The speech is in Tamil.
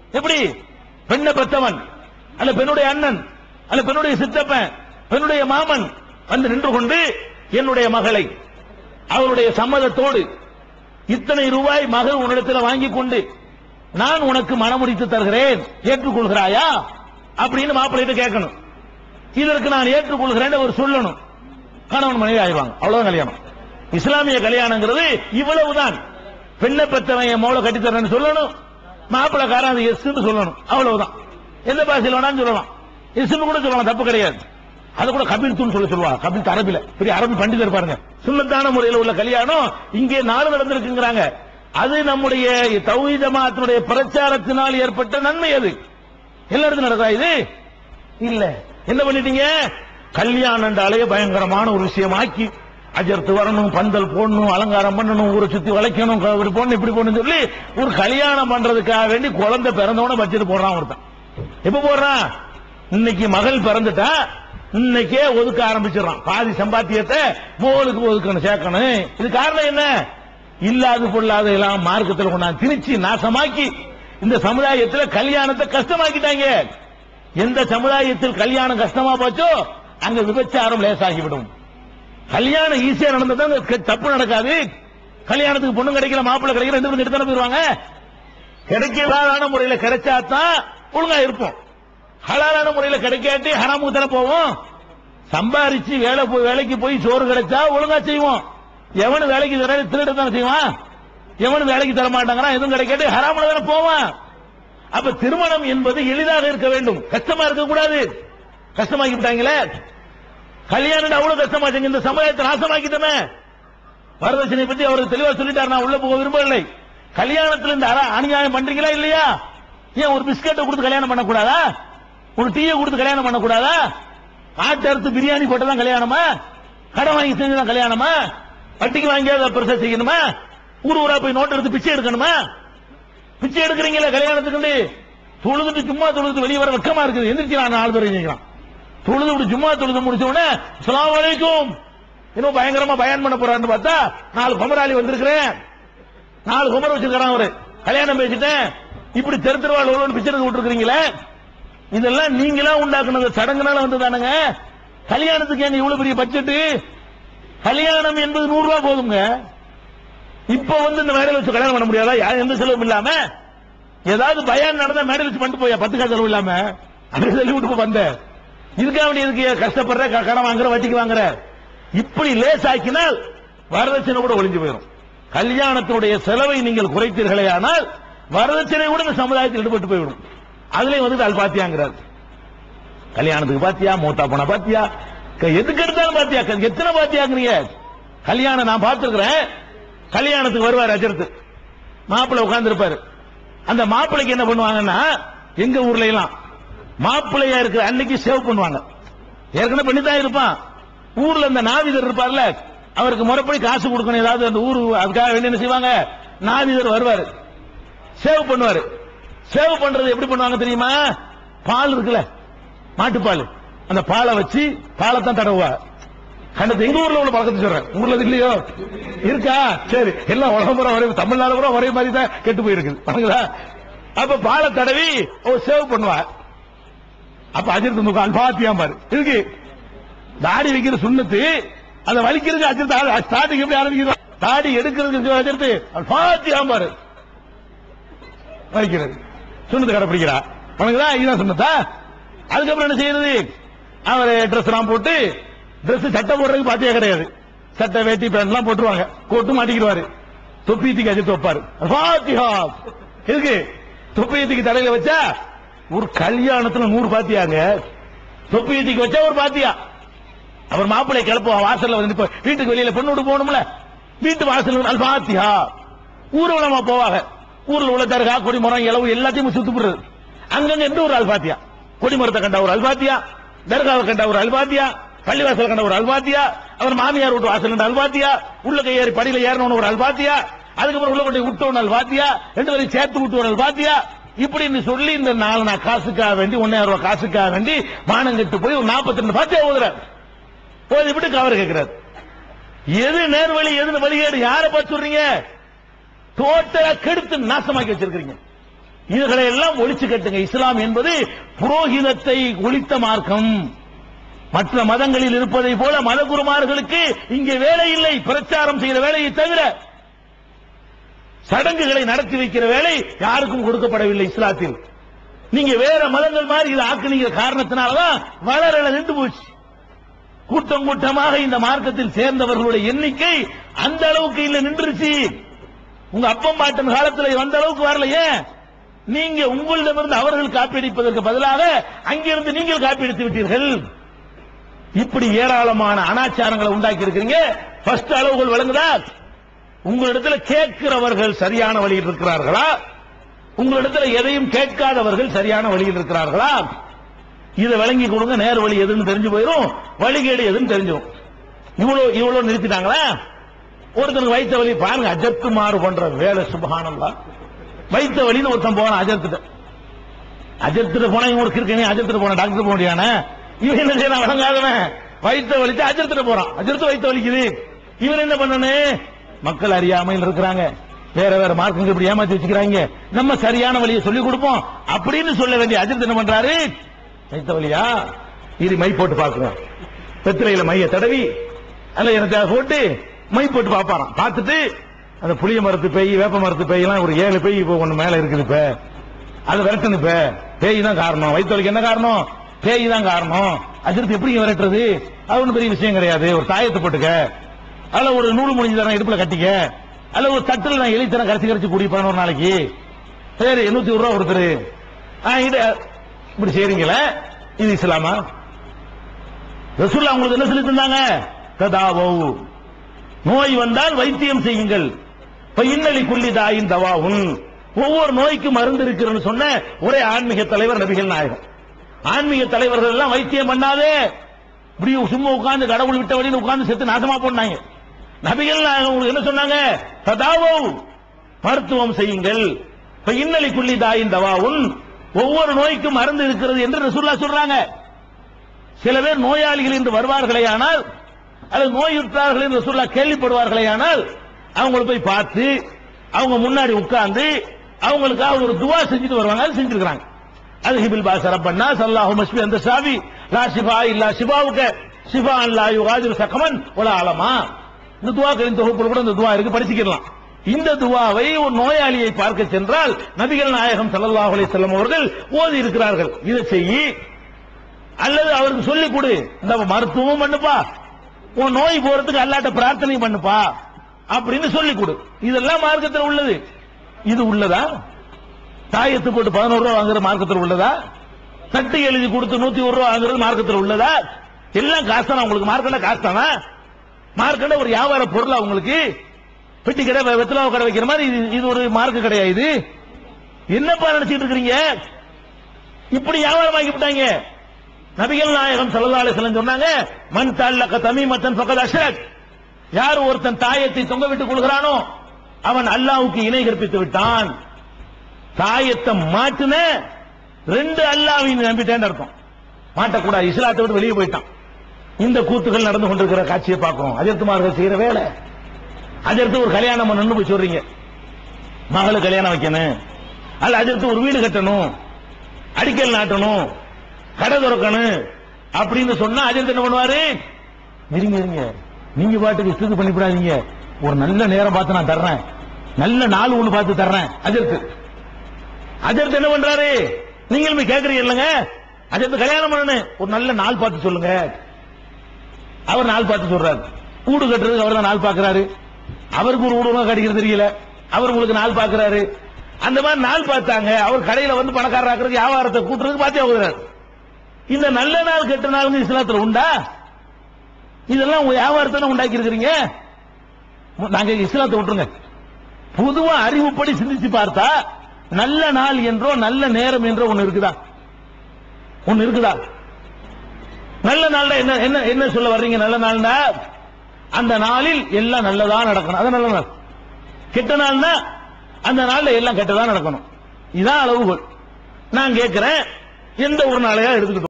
எப்படி பெண்ணை பெற்றவன் அல்ல பெண்ணுடைய அண்ணன் அல்ல பெண்ணுடைய சித்தப்பன் பெண்ணுடைய மாமன் வந்து நின்று கொண்டு என்னுடைய மகளை அவருடைய சம்மதத்தோடு இத்தனை ரூபாய் மகள் உன்னிடத்தில் வாங்கி கொண்டு நான் உனக்கு மனமுடித்து தருகிறேன் ஏற்றுக்கொள்கிறாயா அப்படின்னு மாப்பிள்ளைகிட்ட கேட்கணும் இதற்கு நான் ஏற்றுக்கொள்கிறேன் அவர் சொல்லணும் கணவன் மனைவி ஆயிடுவாங்க அவ்வளவுதான் கல்யாணம் இஸ்லாமிய கல்யாணங்கிறது இவ்வளவுதான் பெண்ணை பெற்றவன் என் மோளை கட்டி தரேன்னு சொல்லணும் மாப்பிள்ளைக்காரன் அது எஸ் சொல்லணும் அவ்வளவுதான் எந்த பாஷையில் வேணாலும் சொல்லலாம் எஸ்ன்னு கூட சொல்லலாம் தப்பு கிடையாது அது கூட கபில்துன்னு சொல்ல சொல்லுவாங்க கபில் அரபில பெரிய அரபி பண்டிதர் பாருங்க சுண்ணத்தான முறையில் உள்ள கல்யாணம் இங்கே நாடு நடந்திருக்குங்கிறாங்க அது நம்முடைய தௌஹீத் ஜமாத்தினுடைய பிரச்சாரத்தினால் ஏற்பட்ட நன்மை அது எல்லா இடத்துல நடக்கா இது இல்ல என்ன பண்ணிட்டீங்க கல்யாணம் என்றாலே பயங்கரமான ஒரு விஷயமாக்கி அஜர்த்து வரணும் பந்தல் போடணும் அலங்காரம் பண்ணணும் ஊரை சுத்தி வளைக்கணும் க- இப்படி போடணும் இப்படி போடணும் சொல்லி ஒரு கல்யாணம் பண்றதுக்காக வேண்டி குழந்தை பிறந்தவன பட்ஜெட் போடுறான் ஒருத்தன் எப்ப போடுறான் இன்னைக்கு மகள் பிறந்துட்டா இன்னைக்கே ஒதுக்க ஆரம்பிச்சிடறான் பாதி சம்பாத்தியத்தை மோளுக்கு ஒதுக்கணும் சேர்க்கணும் இது காரணம் என்ன இல்லாத பொல்லாத எல்லாம் மார்க்கத்தில் கொண்டாந்து திணிச்சு நாசமாக்கி இந்த சமுதாயத்துல கல்யாணத்தை கஷ்டமாக்கிட்டாங்க எந்த சமுதாயத்தில் கல்யாணம் கஷ்டமா போச்சோ அங்க விபச்சாரம் லேசாகிவிடும் கல்யாணம் ஈஸியா நடந்தது அங்க க- தப்பு நடக்காது கல்யாணத்துக்கு பொண்ணு கிடைக்கல மாப்பிள்ளை கிடைக்கல ரெண்டு பேரும் எடுத்தானே போயிருவாங்க கிடைக்காதான முறையில கிடைச்சாதான் ஒழுங்கா இருப்போம் ஹலாலான முறையில கிடைக்காட்டி ஹராமுக்கு தானே போவோம் சம்பாரிச்சு வேலை போய் வேலைக்கு போய் சோறு கிடைச்சா ஒழுங்கா செய்வோம் எவனு வேலைக்கு தர திருட தானே செய்வான் எவனு வேலைக்கு தர மாட்டாங்கன்னா எதுவும் கிடைக்காட்டி ஹராமுல தானே போவான் அப்ப திருமணம் என்பது எளிதாக இருக்க வேண்டும் கஷ்டமா இருக்க கூடாது கஷ்டமாக்கி விட்டாங்களே கல்யாணம் அவ்வளவு கஷ்டமாச்சுங்க இந்த சமுதாயத்தை நாசமாக்கிட்டமே வரதட்சணை பத்தி அவருக்கு தெளிவா சொல்லிட்டார் நான் உள்ள போக விரும்பவில்லை கல்யாணத்துல இந்த அர- அநியாயம் பண்றீங்களா இல்லையா ஏன் ஒரு பிஸ்கட்டை கொடுத்து கல்யாணம் பண்ணக்கூடாதா ஒரு டீயை கொடுத்து கல்யாணம் பண்ணக்கூடாதா ஆட்டு அறுத்து பிரியாணி போட்டுதான் கல்யாணமா கடன் வாங்கி செஞ்சுதான் கல்யாணமா வட்டிக்கு வாங்கியாவது பெருசா செய்யணுமா ஊர் ஊரா போய் நோட்டு எடுத்து பிச்சை எடுக்கணுமா பிச்சை எடுக்கிறீங்களா கல்யாணத்துக்கு தொழுதுட்டு சும்மா தொழுது வெளியே வர வெக்கமா இருக்குது எந்திரிச்சு நான் நாலு பேர் செஞ்சுக்கலாம் தொழுது விட்டு சும்மா தொழுது முடிச்ச உடனே அஸ்ஸலாமு அலைக்கும் இன்னும் பயங்கரமா பயன் பண்ண போறான்னு பார்த்தா நாலு குமராளி வந்திருக்கிறேன் நாலு குமர வச்சிருக்கான் அவரு கல்யாணம் பேசிட்டேன் இப்படி தெரு தெருவாள் ஒருவன் பிச்சை எடுக்க விட்டுருக்கீங்களே இதெல்லாம் நீங்களா உண்டாக்குனது சடங்குனால வந்ததானுங்க கல்யாணத்துக்கு ஏங்க இவ்வளவு பெரிய பட்ஜெட் கல்யாணம் என்பது நூறு ரூபாய் போதுங்க இப்ப வந்து இந்த மேடையில் வச்சு கல்யாணம் பண்ண முடியாதா யாரும் எந்த செலவும் இல்லாம ஏதாவது பயான் நடந்தா மேடையில் வச்சு பண்ணிட்டு போயா பத்து காசு செலவு இல்லாம அப்படி சொல்லி விட்டு போய் வந்த இதுக்காக வேண்டி எதுக்கு கஷ்டப்படுற க- கடன் வாங்குற வட்டிக்கு வாங்குற இப்படி லேசாக்கினால் வரதட்சணை கூட ஒளிஞ்சு போயிடும் கல்யாணத்தினுடைய செலவை நீங்கள் குறைத்தீர்களே ஆனால் வரதட்சணை கூட இந்த சமுதாயத்தில் ஈடுபட்டு போய்விடும் அதுலயும் வந்து அது பாத்தியாங்கிறார் கல்யாணத்துக்கு பாத்தியா மூத்தா போனா பாத்தியா க- எதுக்கு எடுத்தாலும் பாத்தியா க- எத்தனை பாத்தியாங்கிறீங்க கல்யாணம் நான் பார்த்திருக்கிறேன் கல்யாணத்துக்கு வருவார் அஜர்த்து மாப்பிள்ளை உட்கார்ந்து இருப்பாரு அந்த மாப்பிள்ளைக்கு என்ன பண்ணுவாங்கன்னா எங்க ஊர்ல எல்லாம் மாப்பிள்ளையா இருக்கிற அன்னைக்கு சேவ் பண்ணுவாங்க ஏற்கனவே பண்ணித்தான் இருப்பான் ஊர்ல இந்த நாவிதர் இருப்பார்ல அவருக்கு முறைப்படி காசு கொடுக்கணும் ஏதாவது அந்த ஊர் அதுக்காக வேண்டி என்ன செய்வாங்க நாவிதர் வருவாரு சேவ் பண்ணுவாரு சேவ் பண்றது எப்படி பண்ணுவாங்க தெரியுமா பால் இருக்குல்ல மாட்டுப்பால் அந்த பாலை வச்சு பாலை தான் தடவுவா கண்டது எங்க ஊர்ல உள்ள பழக்கத்தை சொல்றேன் ஊர்ல அது இல்லையோ இருக்கா சரி எல்லாம் உலகம் பூரா ஒரே தமிழ்நாடு பூரா ஒரே மாதிரி தான் கெட்டு போயிருக்குது பாருங்களா அப்ப பாலை தடவி ஓ சேவ் பண்ணுவா அப்ப அஜித் முகம் அல்பாத்தியா பாரு இருக்கு தாடி வைக்கிற சுண்ணத்து அந்த வலிக்கிறது அஜித் ஸ்டார்டிங் எப்படி ஆரம்பிக்கிறோம் தாடி எடுக்கிறதுக்கு அஜித் அல்பாத்தியா பாரு வலிக்கிறது சுண்ணத்து கடைப்பிடிக்கிறா உனக்குதா இதுதான் சுண்ணத்தா அதுக்கப்புறம் என்ன செய்யறது அவர் ட்ரெஸ் எல்லாம் போட்டு Dress சட்டை போடுறதுக்கு பாத்தியா கிடையாது சட்டை வேட்டி பேண்ட் எல்லாம் போட்டுருவாங்க கோட்டு மாட்டிக்கிடுவாரு தொப்பி தூக்கி அஜித் வைப்பாரு பாத்தியா இருக்கு தொப்பி தூக்கி தலையில வச்சா ஒரு கல்யாணத்துல நூறு பாத்தியாங்க தொப்பி தூக்கி வச்சா ஒரு பாத்தியா அவர் மாப்பிள்ளை கிளப்புவா வாசல்ல வந்து இப்ப வீட்டுக்கு வெளியில பொண்ணு விட்டு போகணும்ல வீட்டு வாசல் அல் பாத்தியா ஊர்வலமா போவாங்க ஊர்ல உள்ள தர்கா கொடிமரம் இளவு எல்லாத்தையும் சுத்து போடுறது அங்கங்க எந்த ஒரு அல்பாத்தியா கொடிமரத்தை கண்ட ஒரு அல்பாத்தியா தர்காவை கண்ட ஒரு அல்பாத்தியா பள்ளிவாசல் கண்ட ஒரு அல்பாத்தியா அவர் மாமியார் வீட்டு வாசல் கண்ட அல்பாத்தியா உள்ள கையேறி படியில ஏறணும் ஒரு அல்பாத்தியா அதுக்கப்புறம் உள்ள கொண்டு விட்டு ஒரு அல்பாத்தியா ரெண்டு பேரும் சேர்த்து விட்டு ஒரு அல்பாத்தியா இப்படின்னு சொல்லி இந்த நாலு நாள் காசுக்காக வேண்டி ஒன்னாயிரம் ரூபாய் காசுக்காக வேண்டி மானம் கெட்டு போய் ஒரு நாற்பத்தி ரெண்டு பாத்தியா ஓதுறாரு போய் விட்டு கவர் கேட்கிறார் எது நேர்வழி எது வழிகேடு யாரை பார்த்து சொல்றீங்க டோட்டலா கெடுத்து நாசமாக்கி வச்சிருக்கீங்க இதுகளை எல்லாம் ஒழிச்சு கட்டுங்க இஸ்லாம் என்பது புரோகிதத்தை ஒழித்த மார்க்கம் மற்ற மதங்களில் இருப்பதை போல மதகுருமார்களுக்கு இங்கே வேலை இல்லை பிரச்சாரம் செய்கிற வேலையை தவிர சடங்குகளை நடத்தி வைக்கிற வேலை யாருக்கும் கொடுக்கப்படவில்லை இஸ்லாத்தில் நீங்க வேற மதங்கள் மாதிரி இதை ஆக்குனீங்க காரணத்தினாலதான் வளரல நின்று போச்சு கூட்டம் கூட்டமாக இந்த மார்க்கத்தில் சேர்ந்தவர்களுடைய எண்ணிக்கை அந்த அளவுக்கு இல்ல நின்றுச்சு உங்க அப்பம் பாட்டன் காலத்துல வந்த அளவுக்கு வரலையே நீங்க உங்களிடமிருந்து அவர்கள் காப்பீடிப்பதற்கு பதிலாக அங்கிருந்து நீங்கள் காப்பீடித்து விட்டீர்கள் இப்படி ஏராளமான அனாச்சாரங்களை உண்டாக்கி இருக்கிறீங்க ஃபர்ஸ்ட் அளவுகள் வழங்குதா உங்களிடத்துல கேட்கிறவர்கள் சரியான வழியில் இருக்கிறார்களா உங்களிடத்துல எதையும் கேட்காதவர்கள் சரியான வழியில் இருக்கிறார்களா இதை விளங்கி கொடுங்க நேர் வழி எதுன்னு தெரிஞ்சு போயிடும் வழிகேடு எதுன்னு தெரிஞ்சிடும் இவ்வளவு இவ்வளவு நிறுத்திட்டாங்களா ஒருத்தனுக்கு வைத்த வழி பாருங்க அஜத்து மாறு பண்ற வேலை சுபகானந்தா வைத்த வழின்னு ஒருத்தன் போனான் அஜத்துட்ட அஜத்துட்டு போனா இவன் ஒரு கிருக்கனே அஜத்துட்டு போன டாக்டர் போக முடியானே இவன் என்ன செய்யறான் வழங்காதவன் வைத்த வலிச்சு அஜத்துட்டு போறான் அஜத்து வைத்த வலிக்குது இவன் என்ன பண்ணனு மக்கள் அறியாமையில் இருக்கிறாங்க வேற வேற மார்க்கங்க இப்படி ஏமாத்தி வச்சுக்கிறாங்க நம்ம சரியான வழியை சொல்லி கொடுப்போம் அப்படின்னு சொல்ல வேண்டிய அஜித் என்ன பண்றாரு வைத்த வழியா இது மை போட்டு பாக்குறோம் வெத்திலையில மைய தடவி அல்ல எனக்கு போட்டு மை போட்டு பாப்பாராம் பார்த்துட்டு அந்த புளிய மரத்து பேய் வேப்ப மரத்து பேய் எல்லாம் ஒரு ஏழு பேய் இப்போ ஒண்ணு மேல இருக்குது இப்ப அதை விரட்டணும் இப்ப பேய் தான் காரணம் வயிற்றுவலிக்கு என்ன காரணம் பேய் தான் காரணம் அஜித் எப்படி விரட்டுறது அது ஒண்ணும் பெரிய விஷயம் கிடையாது ஒரு தாயத்தை போட்டுக்க அதுல ஒரு நூறு முடிஞ்சு தரேன் இடுப்புல கட்டிக்க அதுல ஒரு தட்டில் நான் எலித்தரம் கரைச்சி கரைச்சி குடிப்பேன் ஒரு நாளைக்கு சரி எண்ணூத்தி ஒரு ரூபா கொடுத்துரு ஆ, இது இப்படி செய்றீங்களே இது இஸ்லாமா ரசூல்லா உங்களுக்கு என்ன சொல்லி தந்தாங்க ததாவோ நோய் வந்தால் வைத்தியம் செய்யுங்கள் இப்ப இன்னலி குள்ளி தாயின் தவாவும் ஒவ்வொரு நோய்க்கும் மருந்து இருக்கிறன்னு சொன்ன ஒரே ஆன்மீக தலைவர் நபிகள் நாயகம் ஆன்மீக தலைவர்கள் எல்லாம் வைத்தியம் பண்ணாதே இப்படி சும்மா உட்கார்ந்து கடவுள் விட்ட வழியில் உட்கார்ந்து செத்து நாசமா போனாங்க நபிகள் நாயகம் உங்களுக்கு என்ன சொன்னாங்க ததாவோ மருத்துவம் செய்யுங்கள் இப்ப இன்னலி குள்ளி தாயின் தவாவும் ஒவ்வொரு நோய்க்கும் மருந்து இருக்கிறது என்று ரசூல்லா சொல்றாங்க சில பேர் நோயாளிகள் என்று வருவார்களேயானால் அல்லது நோயுற்றார்கள் என்று சொல்ல கேள்விப்படுவார்களேயானால் அவங்கள போய் பார்த்து அவங்க முன்னாடி உட்கார்ந்து அவங்களுக்காக ஒரு துவா செஞ்சுட்டு வருவாங்க அது செஞ்சிருக்காங்க அது ஹிபில் பாஸ் ரப்பன்னா சல்லாஹு மஸ்பி அந்த சாவி லா ஷிபா இல்லா ஷிபாவுக்க ஷிபா அல்லா யுகாதிர் சகமன் உல ஆலமா இந்த துவாக்களின் தொகுப்புல கூட இந்த துவா இருக்கு படிச்சுக்கலாம் இந்த துவாவை ஒரு நோயாளியை பார்க்க சென்றால் நபிகள் நாயகம் ஸல்லல்லாஹு அலைஹி வஸல்லம் அவர்கள் ஓதி இருக்கிறார்கள் இதை செய்யி அல்லது அவருக்கு சொல்லிக் கொடு இந்த மருத்துவமும் பண்ணுப்பா உன் நோய் போறதுக்கு அல்லாட்ட பிரார்த்தனை பண்ணுப்பா அப்படின்னு சொல்லிக் கொடு இதெல்லாம் மார்க்கத்தில் உள்ளது இது உள்ளதா தாயத்து போட்டு பதினோரு ரூபா வாங்குற மார்க்கத்தில் உள்ளதா தட்டு எழுதி கொடுத்து நூத்தி ஒரு ரூபா வாங்குறது மார்க்கத்தில் உள்ளதா எல்லாம் காசு தானே உங்களுக்கு மார்க்கெண்ட காசு தானே மார்க்கெண்ட ஒரு வியாபார பொருளா உங்களுக்கு பெட்டி கடை வெ- வெத்தலை கடை வைக்கிற மாதிரி இது இது ஒரு மார்க்க கிடையா இது என்னப்பா நினைச்சிட்டு இருக்கிறீங்க இப்படி வியாபாரம் ஆக்கிவிட்டாங்க நபிகள் நாயகம் ஸல்லல்லாஹு அலைஹி வஸல்லம் சொன்னாங்க மன் தல்லக தமீமத்தன் ஃபக்கத் அஷ்ரக் யார் ஒருத்தன் தாயத்தை தொங்க விட்டுக் கொள்கிறானோ அவன் அல்லாஹ்வுக்கு இணை கற்பித்து விட்டான் தாயத்தை மாட்டுன ரெண்டு அல்லாஹ்வையும் நம்பிட்டேன்னு அர்த்தம் மாட்டக்கூடாது இஸ்லாத்தை விட்டு வெளியே போயிட்டான் இந்த கூத்துகள் நடந்து கொண்டிருக்கிற காட்சியை பார்க்கிறோம் அஜர்த்துமார்கள் செய்யற வேலை அஜர்த்து ஒரு கல்யாணம் பண்ணணும்னு போய் சொல்றீங்க மகளை கல்யாணம் வைக்கணும் அல்ல அஜர்த்து ஒரு வீடு கட்டணும் அடிக்கல் நாட்டணும் கடை திறக்கணும் அப்படின்னு சொன்னா அஜர்த்து என்ன பண்ணுவாரு இருங்க இருங்க நீங்க பாட்டுக்கு இஷ்டத்துக்கு பண்ணிவிடாதீங்க ஒரு நல்ல நேரம் பார்த்து நான் தர்றேன் நல்ல நாள் ஒண்ணு பார்த்து தர்றேன் அஜர்த்து அஜர்த்து என்ன பண்றாரு நீங்களுமே கேக்குறீங்க இல்லைங்க அஜர்த்து கல்யாணம் பண்ணணும் ஒரு நல்ல நாள் பார்த்து சொல்லுங்க அவர் நாள் பார்த்து சொல்றாரு வீடு கட்டுறதுக்கு அவர் தான் நாள் பார்க்கறாரு அவருக்கு ஒரு வீடு கட்டிக்கிறது தெரியல அவர் உங்களுக்கு நாள் பார்க்கறாரு அந்த மாதிரி நாள் பார்த்தாங்க அவர் கடையில வந்து பணக்காரர் ஆக்குறதுக்கு வியாபாரத்தை கூட்டுறதுக்கு பார்த்தே ஆகுறாரு இந்த நல்ல நாள் கெட்ட நாள் இஸ்லாத்துல உண்டா இதெல்லாம் உங்க வியாபாரத்தை தான் உண்டாக்கி இருக்கிறீங்க நாங்க இஸ்லாத்தை விட்டுருங்க பொதுவா அறிவுப்படி சிந்திச்சு பார்த்தா நல்ல நாள் என்றோ நல்ல நேரம் என்றோ ஒண்ணு இருக்குதா ஒண்ணு இருக்குதா நல்ல நாள்னா என்ன என்ன என்ன சொல்ல வர்றீங்க நல்ல நாள்னா அந்த நாளில் எல்லாம் நல்லதா நடக்கணும் அது நல்ல நாள் கெட்ட நாள்னா அந்த நாள்ல எல்லாம் கெட்டதா நடக்கணும் இதான் அளவுகோல் நான் கேட்கிறேன் எந்த ஒரு நாளையா எடுத்துக்கிட்டோம்